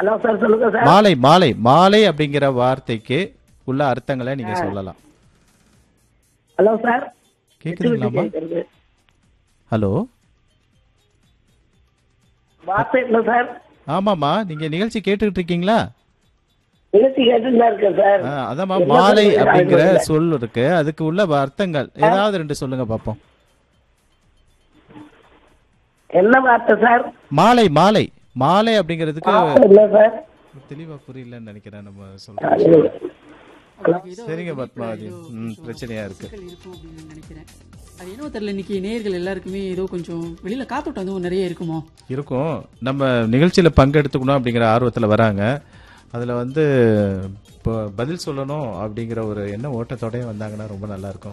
Hello sir சொல்லுங்க sir மாலை மாலை மாலை அப்படிங்கிற வார்த்தைக்கு உள்ள அர்த்தங்களை நீங்க சொல்லலாம் ஹலோ சார் கேக்குதுங்களாமா கேக்குறது. ஹலோ வார்த்தை இல்லை சார் ஆமாமா நீங்க நிகழ்ச்சி கேட்டுக்கிட்டு இருக்கீங்களா நிகழ்ச்சி கேட்டுட்டு தான் இருக்கேன் சார் ஆ, அதாம்மா என்ன மாலை சொல்றீங்க? அப்படிங்கிற அது சொல் இருக்கு அதுக்கு உள்ள அர்த்தங்கள் ஏதாவது ரெண்டு சொல்லுங்க பாப்போம் என்ன வார்த்தை சார் மாலை மாலை மாலை அப்படிங்கிறதுக்கு வார்த்தை இல்லை சார் தெளிவா புரியலன்னு நினைக்கிறேன் நம்ம சொல்றோம் சரிங்க பத்மாவதி ம் பிரச்சனையா இருக்கு சிக்கல் இருக்கும் அப்படின்னு நினைக்கிறேன் அது என்னவோ தெரியல இன்னைக்கு நேயர்கள் எல்லாருக்குமே ஏதோ கொஞ்சம் வெளியில காத்தோட்டம் வந்து நிறைய இருக்குமோ இருக்கும் நம்ம நிகழ்ச்சியில பங்கெடுத்துக்கணும் அப்படிங்கிற ஆர்வத்துல வராங்க அதுல வந்து இப்போ பதில் சொல்லணும் அப்படிங்கிற ஒரு எண்ண ஓட்டத்தோடய வந்தாங்கன்னா ரொம்ப நல்லா இருக்கும்